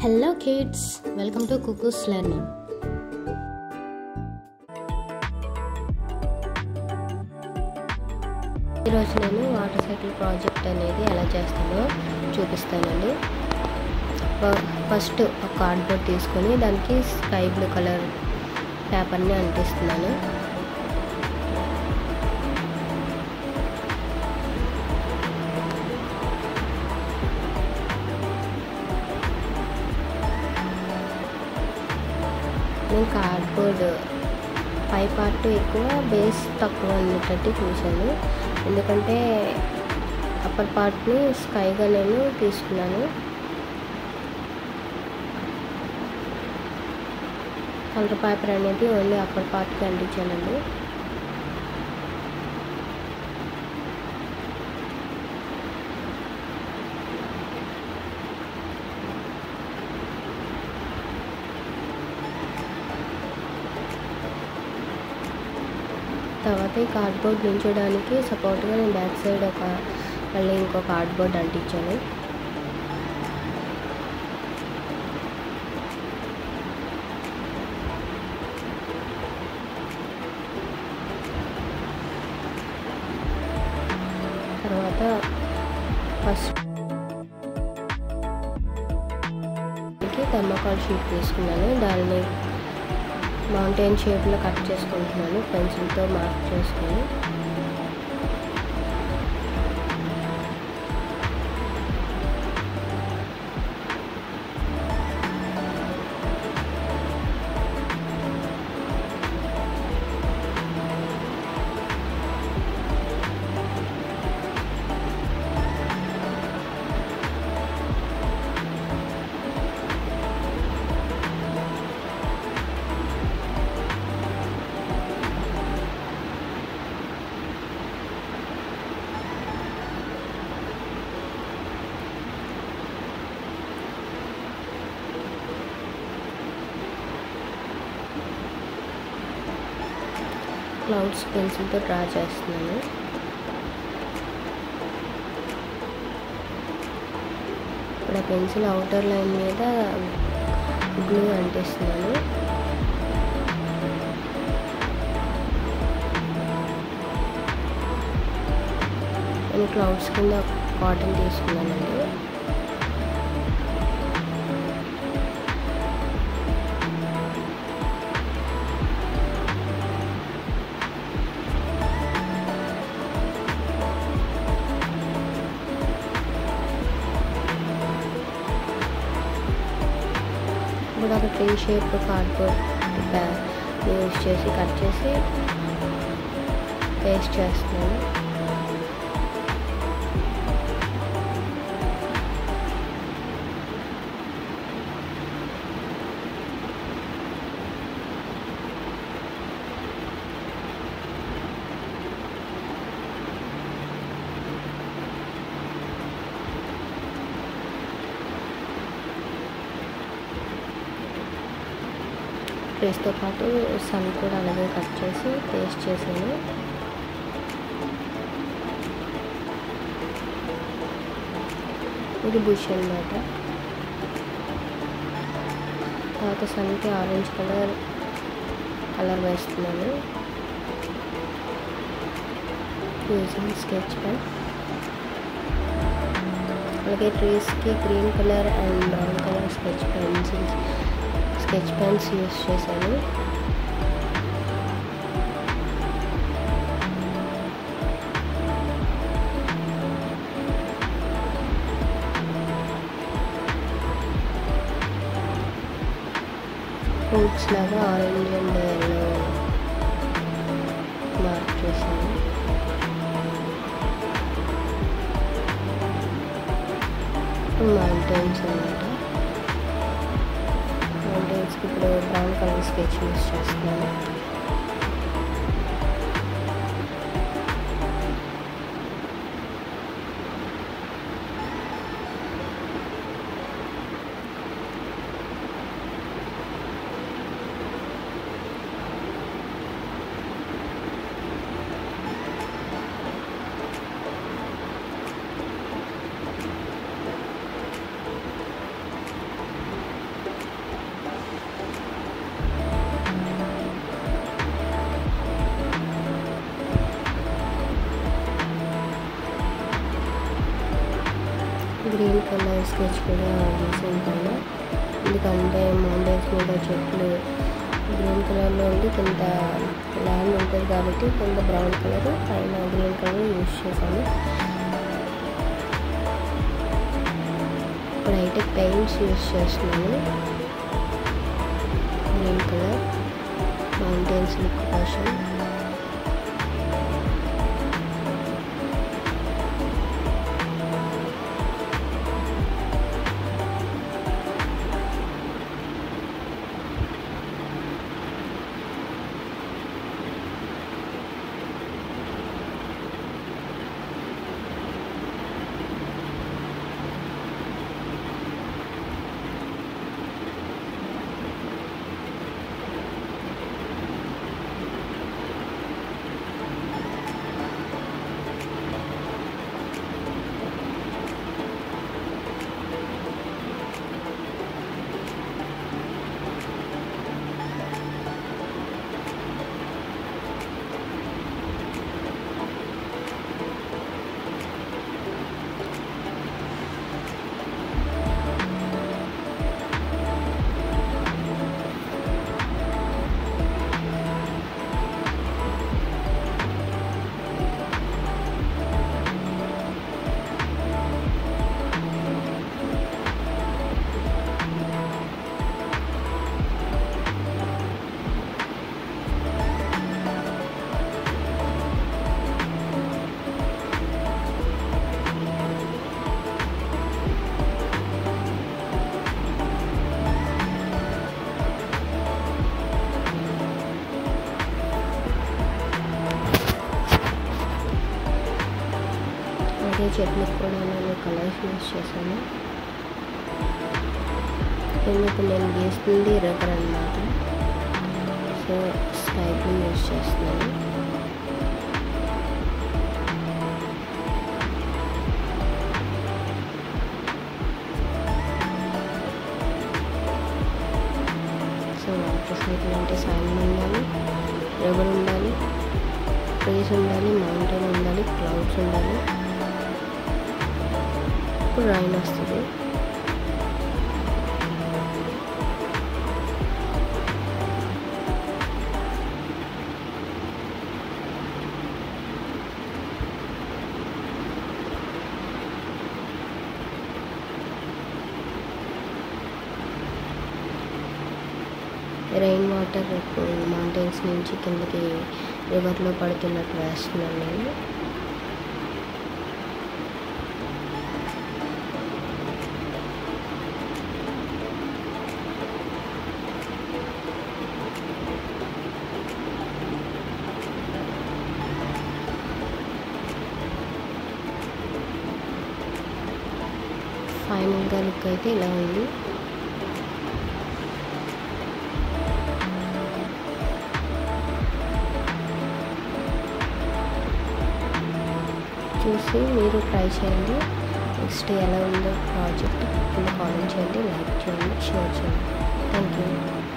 hello kids welcome to Kukoos learning ఈరోజు నేను water cycle project అనేది ఎలా చేస్తానో చూపిస్తానండి ఫ- ఫస్ట్ ఒక కార్డ్బోర్డ్ తీసుకొని దానికి స్కై బ్లూ కలర్ పేపర్ని అంటిస్తున్నాను నేను కార్డ్బోర్డ్ పై పార్ట్ ఎక్కువ బేస్ తక్కువ ఉండేటట్టు చూశాను ఎందుకంటే అప్పర్ పార్ట్ని స్కైగా నేను తీసుకున్నాను కలర్ పేపర్ అనేది ఓన్లీ అప్పర్ పార్ట్కి అంటించానండి తర్వాత ఈ కార్డ్బోర్డ్ నించోడానికి సపోర్ట్గా నేను బ్యాక్ సైడ్ ఒక మళ్ళీ ఇంకో కార్డ్బోర్డ్ అంటించాను తర్వాత ఫస్ట్ థర్మోకాల్ షీట్ తీసుకున్నాను దాన్ని మౌంటైన్ షేప్లో కట్ చేసుకుంటున్నాను పెన్సిల్తో మార్క్ చేసుకొని క్లౌడ్స్ పెన్సిల్తో డ్రా చేస్తున్నాను ఇప్పుడు ఆ పెన్సిల్ అవుటర్ లైన్ మీద గ్లూ అంటిస్తున్నాను నేను క్లౌడ్స్ కింద కాటన్ తీసుకున్నానండి ఇప్పుడు ఒక ట్రీ షేప్ కార్డ్బోర్డ్ యూజ్ చేసి కట్ చేసి పేస్ట్ చేస్తున్నాను ట్రేస్తో పాటు సన్ కూడా అలాగే కట్ చేసి పేస్ట్ చేశాను ఇది బుష్ అనమాట తర్వాత సన్కి ఆరెంజ్ కలర్ కలర్ వేస్తున్నాను యూజింగ్ స్కెచ్ పెన్ అలాగే ట్రీస్కి green colour and brown colour sketch pencils sketch pens use చేశాను ఫ్రూట్స్ లాగా ఆరెంజ్ అండ్ ఎల్లో మార్క్ చేశాను మౌంటైన్స్ అనమాట మౌంటైన్స్కి ఇప్పుడు బ్రౌన్ కలర్ స్కెచ్ యూస్ చేస్తున్నాను గ్రీన్ కలర్ స్కెచ్ కూడా గీసాను పైన ఎందుకంటే మౌంటైన్స్ మీద చెట్లు గ్రీన్ కలర్లో ఉండి కింద ల్యాండ్ ఉంటుంది కాబట్టి కింద బ్రౌన్ కలర్ పైన గ్రీన్ కలర్ యూజ్ చేశాను ఇప్పుడైతే పెయింట్స్ యూజ్ చేస్తున్నాను గ్రీన్ కలర్ మౌంటైన్స్ లుక్ కోసం అదే చెట్లకు కూడా నేను కలర్స్ యూస్ చేశాను ఎందుకు నేను గీస్తుంది రబ్బర్ అనమాట సో స్కై బ్లూ యూస్ చేస్తున్నాను సో వాటర్ సైకిల్ అంటే సాయం ఉండాలి రబ్బర్ ఉండాలి ట్రీస్ ఉండాలి మౌంటైన్ ఉండాలి క్లౌడ్స్ ఉండాలి ఇప్పుడు రైన్ వస్తుంది రెయిన్ వాటర్ మౌంటైన్స్ నుంచి కిందకి రివర్లో పడుతున్నట్టు వేస్తున్నాను నేను ఫైనల్గా లుక్ అయితే ఇలా ఉంది చూసి మీరు ట్రై చేయండి నెక్స్ట్ ఎలా ఉందో ప్రాజెక్ట్ కింద కామెంట్ చేయండి లైక్ చేయండి షేర్ చేయండి థ్యాంక్ యూ